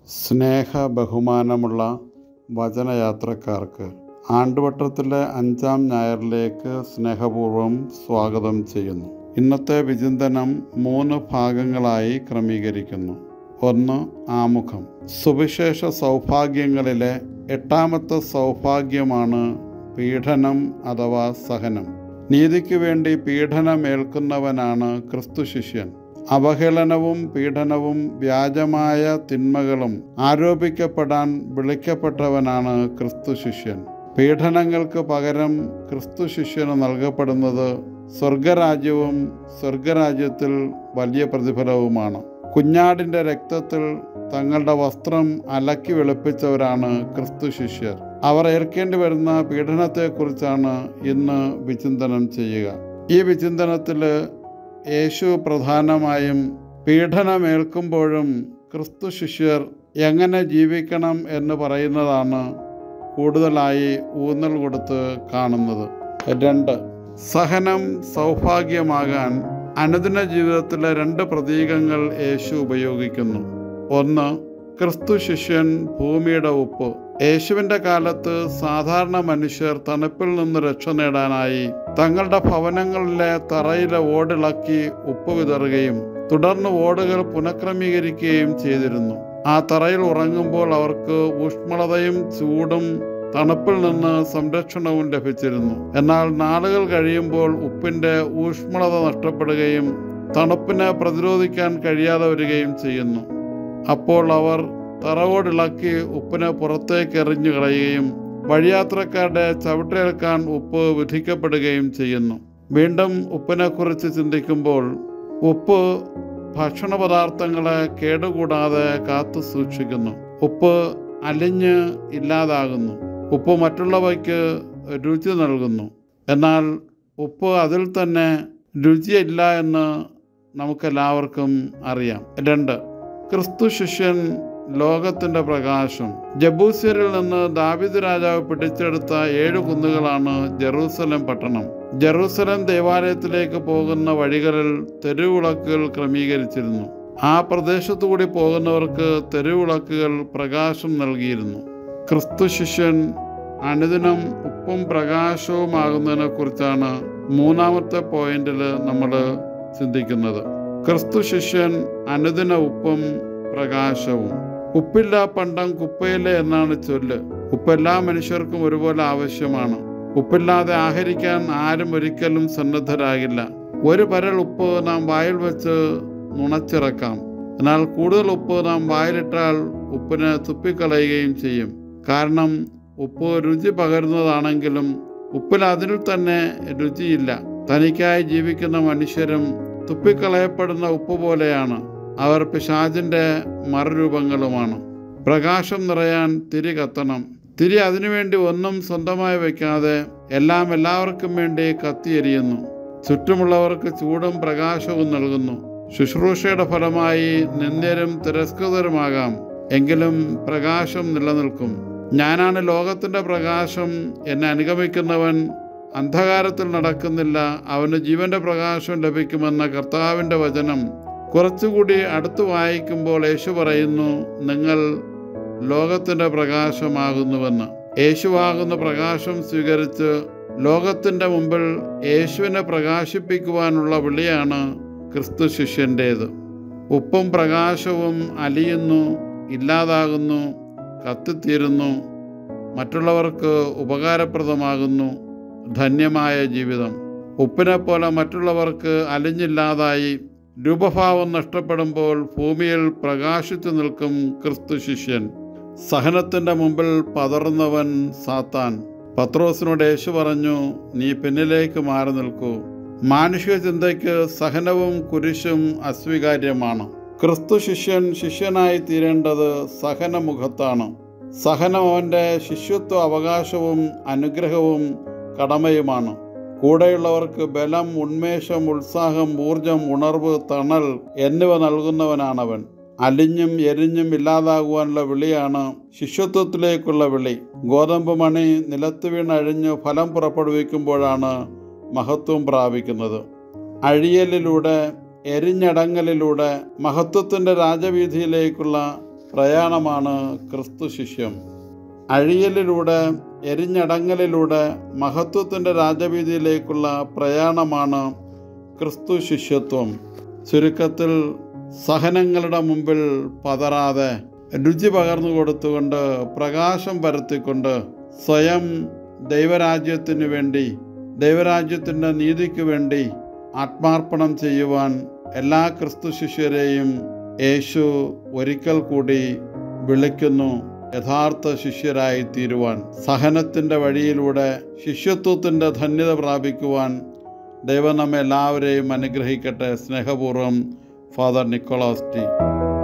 സ്നേഹ ബഹുമാനമുള്ള വചനയാത്രക്കാർക്ക് ആണ്ടുവട്ടത്തിലെ അഞ്ചാം ഞായറിലേക്ക് സ്നേഹപൂർവ്വം സ്വാഗതം ചെയ്യുന്നു ഇന്നത്തെ വിചിന്തനം മൂന്ന് ഭാഗങ്ങളായി ക്രമീകരിക്കുന്നു ഒന്ന് ആമുഖം സുവിശേഷ സൗഭാഗ്യങ്ങളിലെ എട്ടാമത്തെ സൗഭാഗ്യമാണ് പീഡനം അഥവാ സഹനം നീതിക്ക് വേണ്ടി പീഡനമേൽക്കുന്നവനാണ് ക്രിസ്തു ശിഷ്യൻ അവഹേളനവും പീഡനവും വ്യാജമായ തിന്മകളും ആരോപിക്കപ്പെടാൻ വിളിക്കപ്പെട്ടവനാണ് ക്രിസ്തു ശിഷ്യൻ പീഡനങ്ങൾക്ക് പകരം ക്രിസ്തു ശിഷ്യന് നൽകപ്പെടുന്നത് സ്വർഗരാജ്യവും സ്വർഗരാജ്യത്തിൽ വലിയ പ്രതിഫലവുമാണ് കുഞ്ഞാടിൻ്റെ രക്തത്തിൽ തങ്ങളുടെ വസ്ത്രം അലക്കി വെളുപ്പിച്ചവരാണ് ക്രിസ്തു ശിഷ്യർ അവർ ഏൽക്കേണ്ടി വരുന്ന പീഡനത്തെക്കുറിച്ചാണ് ഇന്ന് വിചിന്തനം ചെയ്യുക ഈ വിചിന്തനത്തിൽ യേശു പ്രധാനമായും പീഡനമേൽക്കുമ്പോഴും ക്രിസ്തു ശിഷ്യർ എങ്ങനെ ജീവിക്കണം എന്ന് പറയുന്നതാണ് കൂടുതലായി ഊന്നൽ കൊടുത്ത് കാണുന്നത് രണ്ട് സഹനം സൗഭാഗ്യമാകാൻ അനുദിന ജീവിതത്തിലെ രണ്ട് പ്രതീകങ്ങൾ യേശു ഉപയോഗിക്കുന്നു ഒന്ന് ക്രിസ്തു ശിഷ്യൻ ഭൂമിയുടെ ഉപ്പ് യേശുവിൻ്റെ കാലത്ത് സാധാരണ മനുഷ്യർ തണുപ്പിൽ നിന്ന് രക്ഷ നേടാനായി തങ്ങളുടെ ഭവനങ്ങളിലെ തറയിലെ ഓടിളക്കി ഉപ്പ് വിതറുകയും തുടർന്ന് ഓടുകൾ പുനഃക്രമീകരിക്കുകയും ചെയ്തിരുന്നു ആ തറയിൽ ഉറങ്ങുമ്പോൾ അവർക്ക് ഊഷ്മളതയും ചൂടും തണുപ്പിൽ നിന്ന് സംരക്ഷണവും ലഭിച്ചിരുന്നു എന്നാൽ നാളുകൾ കഴിയുമ്പോൾ ഉപ്പിൻ്റെ ഊഷ്മളത നഷ്ടപ്പെടുകയും തണുപ്പിനെ പ്രതിരോധിക്കാൻ കഴിയാതെ വരികയും ചെയ്യുന്നു അപ്പോൾ അവർ തറവോടിളക്കി ഉപ്പിനെ പുറത്തേക്ക് എറിഞ്ഞു കളയുകയും വഴിയാത്രക്കാരുടെ ചവിട്ടേൽക്കാൻ ഉപ്പ് വിധിക്കപ്പെടുകയും ചെയ്യുന്നു വീണ്ടും ഉപ്പിനെക്കുറിച്ച് ചിന്തിക്കുമ്പോൾ ഉപ്പ് ഭക്ഷണ പദാർത്ഥങ്ങളെ കേടുകൂടാതെ കാത്തു സൂക്ഷിക്കുന്നു ഉപ്പ് അലിഞ്ഞ് ഇല്ലാതാകുന്നു ഉപ്പ് മറ്റുള്ളവയ്ക്ക് രുചി നൽകുന്നു എന്നാൽ ഉപ്പ് അതിൽ തന്നെ രുചിയില്ല എന്ന് നമുക്കെല്ലാവർക്കും അറിയാം രണ്ട് ക്രിസ്തു ശിഷ്യൻ ലോകത്തിൻ്റെ പ്രകാശം ജബൂസ്യരിൽ നിന്ന് ദാവിദ് രാജാവ് പിടിച്ചെടുത്ത ഏഴ് കുന്നുകളാണ് ജെറൂസലം പട്ടണം ജെറൂസലം ദേവാലയത്തിലേക്ക് പോകുന്ന വഴികളിൽ തെരുവിളക്കുകൾ ക്രമീകരിച്ചിരുന്നു ആ പ്രദേശത്തുകൂടി പോകുന്നവർക്ക് തെരുവിളക്കുകൾ പ്രകാശം നൽകിയിരുന്നു ക്രിസ്തു ശിഷ്യൻ അനുദിനം ഉപ്പും പ്രകാശവുമാകുന്നതിനെ കുറിച്ചാണ് മൂന്നാമത്തെ പോയിന്റിൽ നമ്മൾ ചിന്തിക്കുന്നത് ക്രിസ്തു ശിഷ്യൻ അനുദിന ഉപ്പും പ്രകാശവും ഉപ്പില്ല പണ്ടം കുപ്പയിലെ എന്നാണ് ചൊല്ല് ഉപ്പ് എല്ലാ മനുഷ്യർക്കും ഒരുപോലെ ആവശ്യമാണ് ഉപ്പില്ലാതെ ആഹരിക്കാൻ ആരും ഒരിക്കലും സന്നദ്ധരാകില്ല ഒരു പരൽ ഉപ്പ് നാം വായിൽ വെച്ച് നുണച്ചിറക്കാം എന്നാൽ കൂടുതൽ ഉപ്പ് നാം വായിലിട്ടാൽ ഉപ്പിനെ തുപ്പിക്കളയുകയും ചെയ്യും കാരണം ഉപ്പ് രുചി പകരുന്നതാണെങ്കിലും ഉപ്പിൽ അതിൽ തന്നെ രുചിയില്ല തനിക്കായി ജീവിക്കുന്ന മനുഷ്യരും തുപ്പിക്കളയപ്പെടുന്ന ഉപ്പ് പോലെയാണ് അവർ പിശാചിൻ്റെ മറുരൂപങ്ങളുമാണ് പ്രകാശം നിറയാൻ തിരി കത്തണം തിരി അതിനുവേണ്ടി ഒന്നും സ്വന്തമായി വയ്ക്കാതെ എല്ലാം എല്ലാവർക്കും വേണ്ടി കത്തിയെരിയുന്നു ചുറ്റുമുള്ളവർക്ക് ചൂടും പ്രകാശവും നൽകുന്നു ശുശ്രൂഷയുടെ ഫലമായി നിന്ദ്യരും തിരസ്കൃതരുമാകാം എങ്കിലും പ്രകാശം നിലനിൽക്കും ഞാനാണ് ലോകത്തിൻ്റെ പ്രകാശം എന്നെ അനുഗമിക്കുന്നവൻ അന്ധകാരത്തിൽ നടക്കുന്നില്ല അവന് ജീവന്റെ പ്രകാശം ലഭിക്കുമെന്ന കർത്താവിൻ്റെ വചനം കുറച്ചുകൂടി അടുത്ത് വായിക്കുമ്പോൾ യേശു പറയുന്നു നിങ്ങൾ ലോകത്തിൻ്റെ പ്രകാശമാകുന്നുവെന്ന് യേശുവാകുന്ന പ്രകാശം സ്വീകരിച്ച് ലോകത്തിൻ്റെ മുമ്പിൽ യേശുവിനെ പ്രകാശിപ്പിക്കുവാനുള്ള വിളിയാണ് ക്രിസ്തു ശിഷ്യൻ്റേത് ഉപ്പും പ്രകാശവും അലിയുന്നു ഇല്ലാതാകുന്നു കത്തിത്തീരുന്നു മറ്റുള്ളവർക്ക് ഉപകാരപ്രദമാകുന്നു ധന്യമായ ജീവിതം ഉപ്പിനെ പോലെ മറ്റുള്ളവർക്ക് അലിഞ്ഞില്ലാതായി രൂപഭാവം നഷ്ടപ്പെടുമ്പോൾ ഭൂമിയിൽ പ്രകാശിച്ചു നിൽക്കും ക്രിസ്തു ശിഷ്യൻ സഹനത്തിൻ്റെ മുമ്പിൽ പതറുന്നവൻ സാത്താൻ പത്രോസിനോട് യേശു പറഞ്ഞു നീ പിന്നിലേക്ക് മാറി നിൽക്കൂ മാനുഷിക ചിന്തയ്ക്ക് സഹനവും കുരിശും അസ്വീകാര്യമാണ് ക്രിസ്തു ശിഷ്യൻ ശിഷ്യനായി തീരേണ്ടത് സഹനമുഖത്താണ് സഹനം അവൻ്റെ ശിഷ്യത്വ അവകാശവും അനുഗ്രഹവും കടമയുമാണ് കൂടെയുള്ളവർക്ക് ബലം ഉന്മേഷം ഉത്സാഹം ഊർജം ഉണർവ് തണൽ എന്നിവ നൽകുന്നവനാണവൻ അലിഞ്ഞും എരിഞ്ഞും ഇല്ലാതാകുവാനുള്ള വിളിയാണ് ശിഷ്യത്വത്തിലേക്കുള്ള വിളി ഗോതമ്പ് മണി നിലത്ത് വീണഴിഞ്ഞ് ഫലം പുറപ്പെടുവിക്കുമ്പോഴാണ് മഹത്വം പ്രാപിക്കുന്നത് അഴിയലിലൂടെ എരിഞ്ഞടങ്ങലിലൂടെ മഹത്വത്തിൻ്റെ രാജവീതിയിലേക്കുള്ള പ്രയാണമാണ് ക്രിസ്തു ശിഷ്യം അഴിയലിലൂടെ എരിഞ്ഞടങ്ങലിലൂടെ മഹത്വത്തിൻ്റെ രാജവീതിയിലേക്കുള്ള പ്രയാണമാണ് ക്രിസ്തു ശിഷ്യത്വം ചുരുക്കത്തിൽ സഹനങ്ങളുടെ മുമ്പിൽ പതറാതെ രുചി പകർന്നു കൊടുത്തുകൊണ്ട് പ്രകാശം പരത്തിക്കൊണ്ട് സ്വയം ദൈവരാജ്യത്തിനു വേണ്ടി ദൈവരാജ്യത്തിൻ്റെ നീതിക്ക് വേണ്ടി ആത്മാർപ്പണം ചെയ്യുവാൻ എല്ലാ ക്രിസ്തു ശിഷ്യരെയും യേശു ഒരിക്കൽ കൂടി വിളിക്കുന്നു യഥാർത്ഥ ശിഷ്യരായി തീരുവാൻ സഹനത്തിൻ്റെ വഴിയിലൂടെ ശിഷ്യത്വത്തിൻ്റെ ധന്യത പ്രാപിക്കുവാൻ ദൈവം നമ്മെ എല്ലാവരെയും അനുഗ്രഹിക്കട്ടെ സ്നേഹപൂർവ്വം ഫാദർ നിക്കോളാസ് ടി